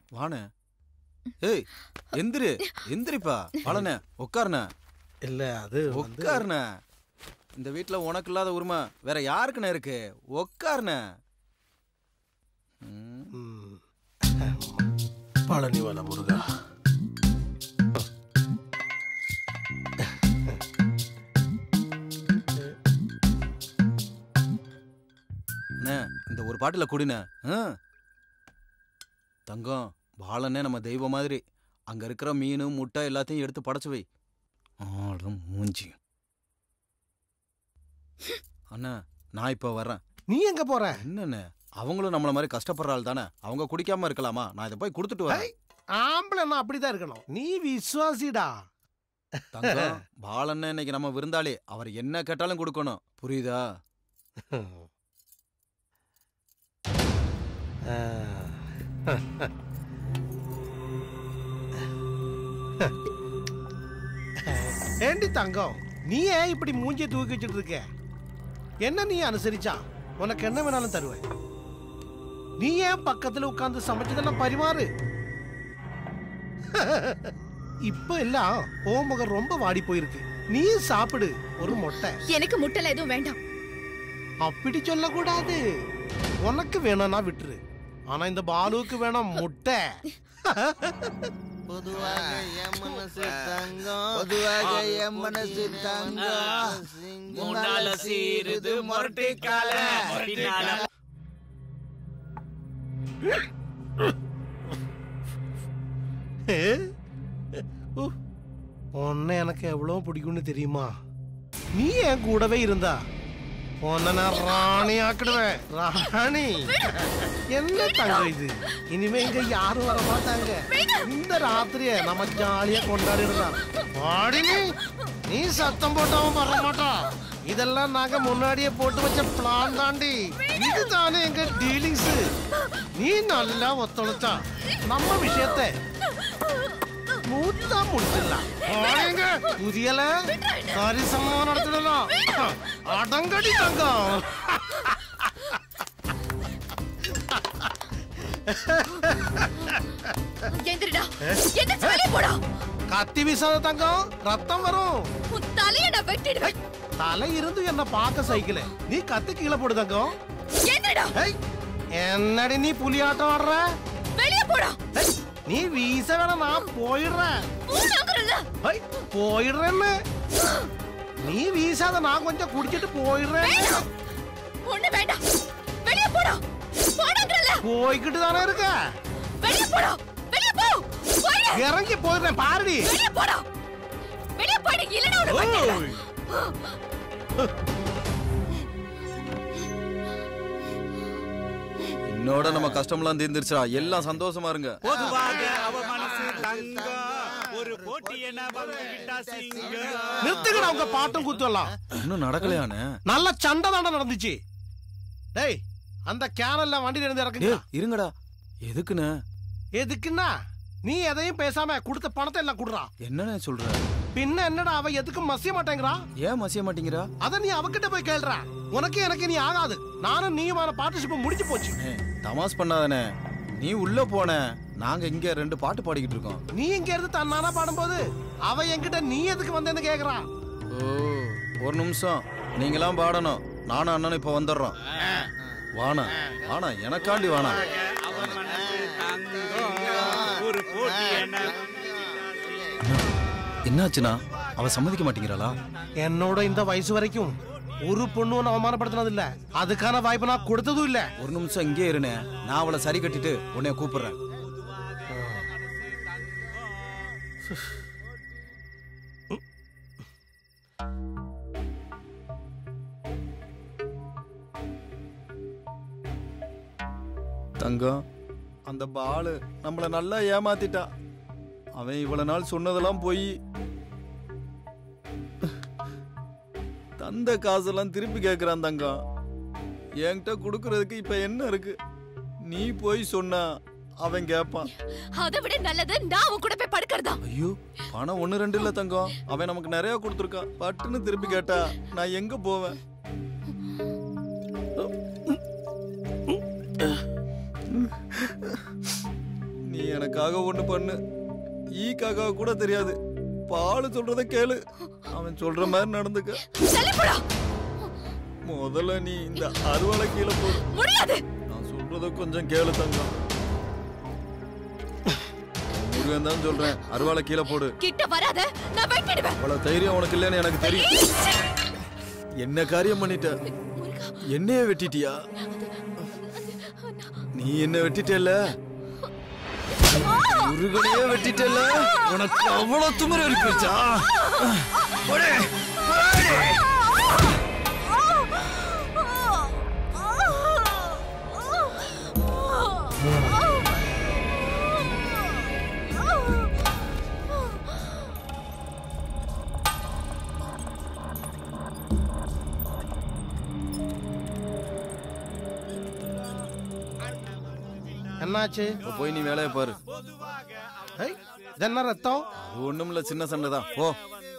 வாணே ஏய் எந்திரி எந்திரிப்பா வாழனே உட்காருண்ணே இல்ல அது வந்து உட்காருண்ணே இந்த வீட்ல உனக்கு இல்லாத உரிமை வேற யாருக்குண்ணே இருக்கு உட்காருண்ணே ம், ம். பழனி வன முருகா அண்ணே இந்த ஒரு பாட்டுல குடிண்ணே ஆ? தங்கம் பாலனே நம்ம தெய்வம் மாதிரி அங்க இருக்கிற மீன் முட்டை எல்லாத்தையும் எடுத்து படைச்சு வை ஆடும் மூஞ்சி அண்ணா நான் இப்ப வர்றேன் நீ எங்க போற என்னண்ணே அவங்களும் நம்மள மாதிரி கஷ்டப்படுற ஆள் தானே அவங்க குடிக்காம இருக்கலாமா நான் இதை போய் கொடுத்துட்டு வரேன் ஆம்பளைன்னா அப்படிதான் இருக்கணும் நீ விசுவாசிடா தங்கம் பாலண்ணே இன்னைக்கு நம்ம விருந்தாளி அவர் என்ன கேட்டாலும் கொடுக்கணும் புரியுதா ஏண்டி தங்கம் நீ ஏன் இப்படி மூஞ்சிய தூக்கி வச்சுட்டு இருக்க என்ன நீ அனுசரிச்சா உனக்கு என்ன வேணாலும் தருவேன் நீ ஏன் பக்கத்துல உட்கார்ந்து சமைச்சதெல்லாம் பரிமாறு இப்ப எல்லாம் ஓமுகம் ரொம்ப வாடி போயிருக்கு நீ சாப்பிடு ஒரு மொட்டை எனக்கு முட்டல எதுவும் வேண்டாம் அப்படி சொல்லக்கூடாது உனக்கு வேணும்னா விட்டுரு ஆனா இந்த பாலுவுக்கு வேணும் முட்டை பொதுவாக என் மனசு தங்கம் பொதுவாக என் மனசு தங்கம் முன்னால சீருது முரட்டு கால பின்னால உ, உன்னை எனக்கு எவ்வளவு பிடிக்கும்னு தெரியுமா நீ என் கூடவே இருந்தா உன்னை நான் ராணி ஆக்கிடுவேன் ராணி என்ன தங்கம் இது இனிமே இங்க யாரும் வர மாட்டாங்க இந்த ராத்திரிய நம்ம ஜாலியா கொண்டாடிடலாம் வாடி நீ நீ சத்தம் போட்டவன் வர மாட்டான் இதெல்லாம் நாங்க முன்னாடியே போட்டு வச்ச பிளான் தாண்டி இதுதானே எங்க டீலிங்ஸ் நீ நல்லா ஒத்துழைச்சா நம்ம விஷயத்தை மூத்தா முடிச்சிடலாம் வாங்க புரியல சரிசமமா நடத்திடலாம் அடங்கடி தங்கம் எந்திரிடா எந்திரிச்சு வெளியே போடா கத்தி வீசாத தங்கம் ரத்தம் வரும் உன் தலையை நான் வெட்டிடுவேன் தலை இருந்து என்ன பார்க்க சைக்கிள் நீ கத்தி கீழே போடு தங்கம் எந்திரிடா ஏய், என்னடி நீ புலியாட்டம் ஆடுற வெளியே போடா ஏய், நீ வீச வேணாம் நான் போயிடுறேன் போடாங்கறல ஏய், போயிடுறேன்னு நீ வீசாத நான் கொஞ்சம் குடிச்சிட்டு போயிடுறேன் வேண்டாம் ஒண்ணு வேண்டாம் வெளியே போடா போடாங்கறல போய்கிட்டு தானே இருக்க வெளியே போடா வெளியே போ போயிடு இறங்கி போயிடுறேன் பாருடி வெளியே போடா வெளியே போயிடு இல்லனா உன்னை வெட்டிடுவேன் ஓய். என்னோட நம்ம கஷ்டம்லாம் தீர்ந்துருச்சா எல்லாம் சந்தோஷமா இருங்க பொதுவாக அவ மனசு தங்கம் ஒரு போட்டி என வந்து விட்டா சிங்கம் நிறுத்துக்கடா உங்க பாட்டும் குத்தலாம் இன்னும் நடக்கலையானே நல்ல சண்டை தாண்டா நடந்துச்சு டேய் அந்த கேனல்ல வண்டியில இருந்து இறக்குங்க டேய் இருங்கடா எதுக்குண்ணே எதுக்குன்னா நீ எதையும் பேசாம கொடுத்த பணத்தை எல்லாம் குடுறா என்னண்ணே சொல்ற பின்ன என்னடா அவ எதுக்கும் மசிய மாட்டேங்கிறா ஏன் மசிய மாட்டேங்கிறா அத நீ அவகிட்ட போய் கேள்றா உனக்கு எனக்கு நீ ஆகாது நானும் நீயுமான பார்ட்னர்ஷிப் முடிஞ்சு போச்சு அண்ணே, தமாஸ் பண்ணாதண்ணே நீ உள்ள போன நாங்க இங்க ரெண்டு பாட்டு பாடிக்கிட்டு இருக்கோம் நீ இங்க இருந்து தன்னானா பாடும்போது அவ என்கிட்ட நீ எதுக்கு வந்தேன்னு கேக்குறா ஓ ஒரு நிமிஷம் நீங்களாம் பாடணும் நானும் அண்ணனும் இப்ப வந்துடுறோம் வாணா வாணா எனக்காண்டி வாணா அவ மனசு தங்கம் ஒரு போட்டி என என்னாச்சுண்ணா அவ சம்மதிக்க மாட்டேங்கிறாளா என்னோட இந்த வயசு வரைக்கும் ஒரு பொண்ணு ஒன்னு அவமானப்படுத்தினது இல்ல அதுக்கான வாய்ப்பு நான் கொடுத்ததும் இல்ல ஒரு நிமிஷம் இங்கே இருனே நான் அவளை சரி கட்டிட்டு உன்னைய கூப்பிடுறேன் தங்கம் அந்த பாலு நம்மள நல்லா ஏமாத்திட்டா அவன் இவ்வளவு நாள் சொன்னதெல்லாம் போய் தந்த காசெல்லாம் திருப்பி கேக்குறான் தங்கம் என்கிட்ட கொடுக்கறதுக்கு இப்ப என்ன இருக்கு நீ போய் சொன்னா அவன் கேட்பான் அதை விட நல்லது நான் அவன் கூட போய் படுக்கிறதா ஐயோ பணம் ஒண்ணு ரெண்டு இல்ல தங்கம் அவன் நமக்கு நிறைய கொடுத்துருக்கான் பட்டுன்னு திருப்பி கேட்டா நான் எங்க போவேன் நீ எனக்காக ஒண்ணு பண்ணு ஈக்காக கூட தெரியாது பால் சொல்றத கேளு அவன் சொல்ற மாதிரி நடந்துக்க தள்ளி போடா முதல்ல நீ இந்த அறுவலை கீழே போடு முடியாது நான் சொல்றத கொஞ்சம் கேளு தங்கம் முருகன் தான் சொல்றேன் அறுவாலை கீழே போடு கிட்ட வராத நான் வெட்டிடுவேன் அவ்வளவு தைரியம் உனக்கு இல்லைன்னு எனக்கு தெரியும் என்ன காரியம் பண்ணிட்ட முருகா என்னைய வெட்டிட்டியா நீ என்ன வெட்டிட்டல முருகனையே வெட்டிட்டல உனக்கு அவ்வளவு துமர இருக்குச்சா போடே, போடே. என்னாச்சு இப்ப போய் நீ வேலையை பாரு ஐ, இது என்ன ரத்தம் அது ஒண்ணும் இல்ல சின்ன சண்டை தான் போ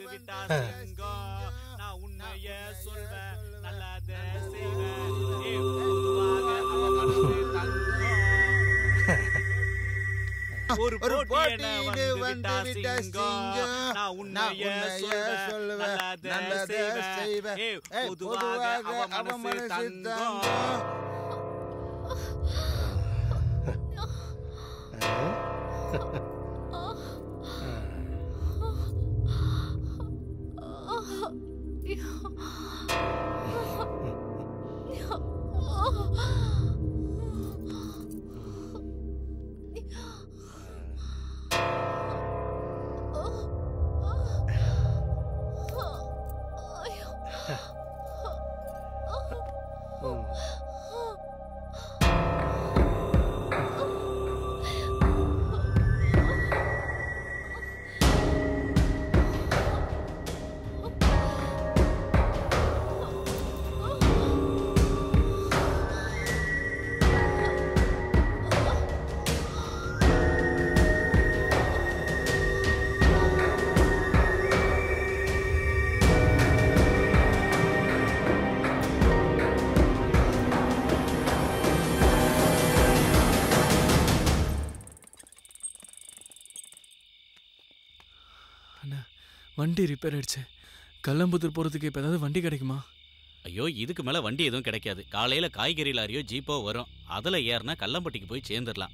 நான் உண்மைய சொல்வேன் நல்லத செய்வேன் ஏய், பொதுவாக அவ மனசு தங்கம். ஒரு ஒரு போட்டி என போட்டியிடு வந்து விட்டா சிங்கம் நான் உண்மைய சொல்வேன் நல்லத செய்வேன் ஏய், பொதுவாக அவ மனசு தங்கம் அண்ணா வண்டி ரிப்பேர் ஆயிடுச்சு கல்லம்புத்தூர் போகிறதுக்கு இப்போ ஏதாவது வண்டி கிடைக்குமா ஐயோ இதுக்கு மேல வண்டி எதுவும் கிடைக்காது காலையில காய்கறி லாரியோ ஜீப்போ வரும் அதுல ஏறினா கல்லம்பட்டிக்கு போய் சேர்ந்துடலாம்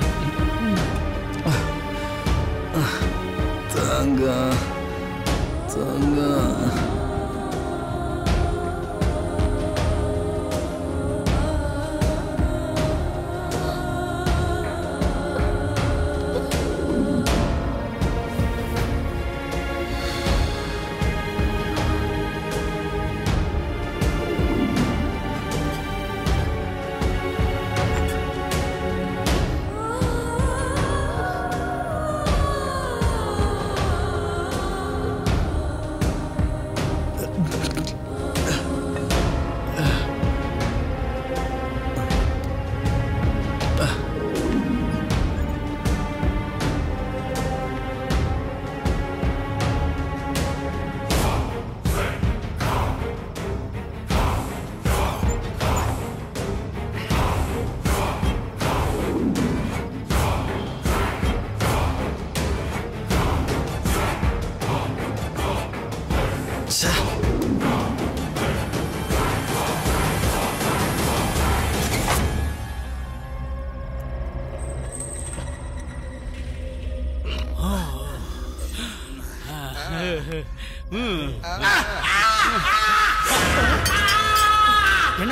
தங்கம்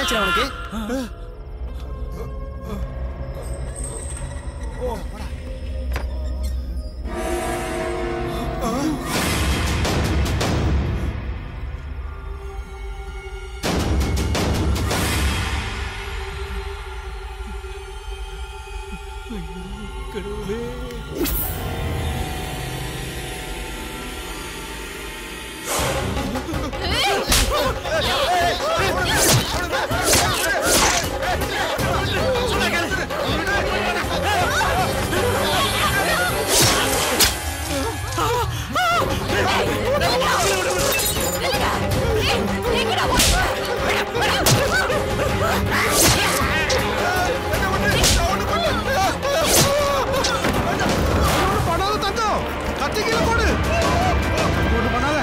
ஆச்சு அவனுக்கு பண்ணாத தங்கம் கத்தி கீழே போடு போட்டு பண்ணாத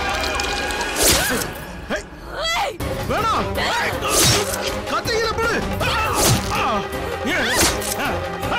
ஏய், வேணாம் கத்தி கீழே போடு ஆ, ஏ, ஆ, ஆ.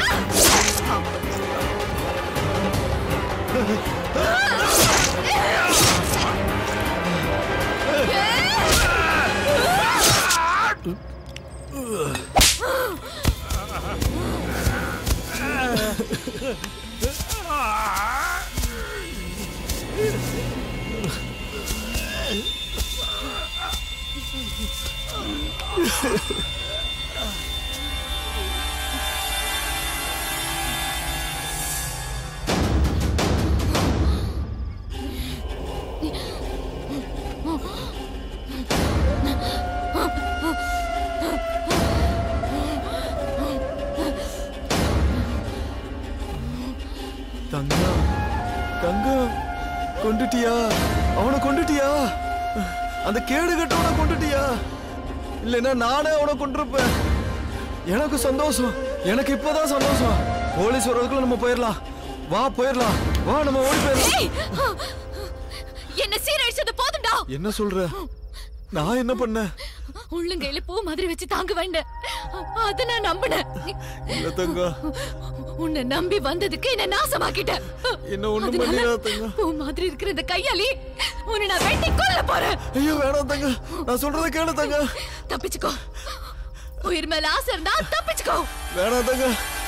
தங்கம் தங்கம் கொண்டுட்டியா அவனை கொண்டுட்டியா அந்த கேடு கட்டவனை கொண்டுட்டியா இல்லைன்னா நானே அவனை கொண்டிருப்பேன் எனக்கு சந்தோஷம் எனக்கு இப்பதான் சந்தோஷம் போலீஸ் வர்றதுக்குள்ள நம்ம போயிடலாம் வா போயிடலாம் வா நம்ம ஓடி போயிடலாம் ஏய்! என்ன சீரழிச்சது போதும்டா என்ன சொல்ற நான் என்ன பண்ணேன் உள்ளங்கையில பூ மாதிரி வச்சு தாங்க வேண்ட அத நான் நம்பினேன் இல்ல தங்கம் உன்னை நம்பி வந்ததுக்கு என்ன நாசமாக்கிட்ட என்ன ஒண்ணும் அதனால பண்ணிடாத தங்கம் பூ மாதிரி இருக்கிற இந்த கையாலி உன்னை நான் வெட்டி கொல்ல போறேன் ஐயோ வேணாம் தங்க நான் சொல்றத கேளு தங்க தப்பிச்சுக்கோ உயிர் மேல ஆசை இருந்தா தப்பிச்சுக்கோ வேணாம் தங்க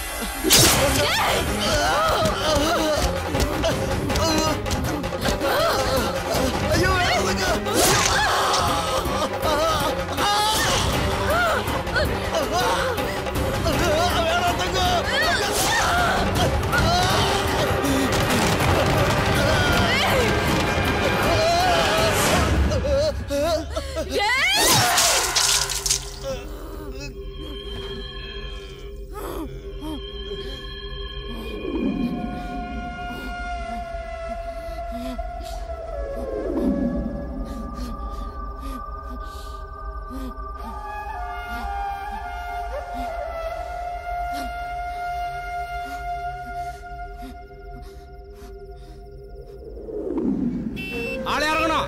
ஐயோ வேணாம் தங்க வேணாம் தங்க ஆளே இறங்கணும்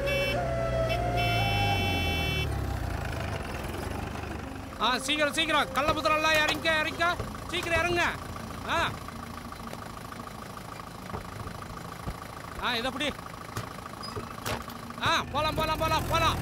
ஆ சீக்கிரம் சீக்கிரம் கள்ளபுத்திரம் எல்லாம் இறங்க இறங்க சீக்கிரம் இறங்க ஆ ஆ இதை அப்படி ஆ போலாம் போலாம் போலாம் போலாம்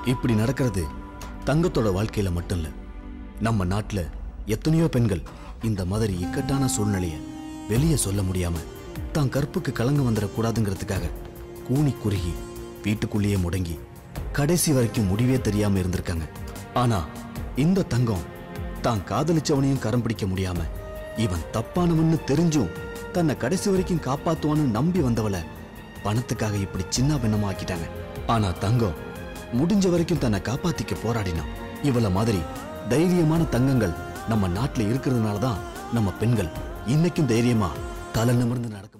இப்படி நடக்கிறது தங்கத்தோட வாழ்க்கையில மட்டும் இல்ல நம்ம நாட்டுல எத்தனையோ பெண்கள் இந்த மாதிரி இக்கட்டான சூழ்நிலைய வெளியே சொல்ல முடியாம தான் கற்புக்கு கலங்க வந்துடக்கூடாதுங்கிறதுக்காக கூனி குறுகி வீட்டுக்குள்ளேயே முடங்கி கடைசி வரைக்கும் முடிவே தெரியாம இருந்திருக்காங்க ஆனா இந்த தங்கம் தான் காதலிச்சவனையும் கரம் பிடிக்க முடியாம இவன் தப்பானவன்னு தெரிஞ்சும் தன்னை கடைசி வரைக்கும் காப்பாத்துவான்னு நம்பி வந்தவளை பணத்துக்காக இப்படி சின்ன பின்னமா ஆக்கிட்டாங்க ஆனா தங்கம் முடிஞ்ச வரைக்கும் தன்னை காப்பாத்திக்க போராடினான் இவள மாதிரி தைரியமான தங்கங்கள் நம்ம நாட்டுல இருக்கிறதுனால தான் நம்ம பெண்கள் இன்னைக்கும் தைரியமா தலை நிமிர்ந்து நடக்க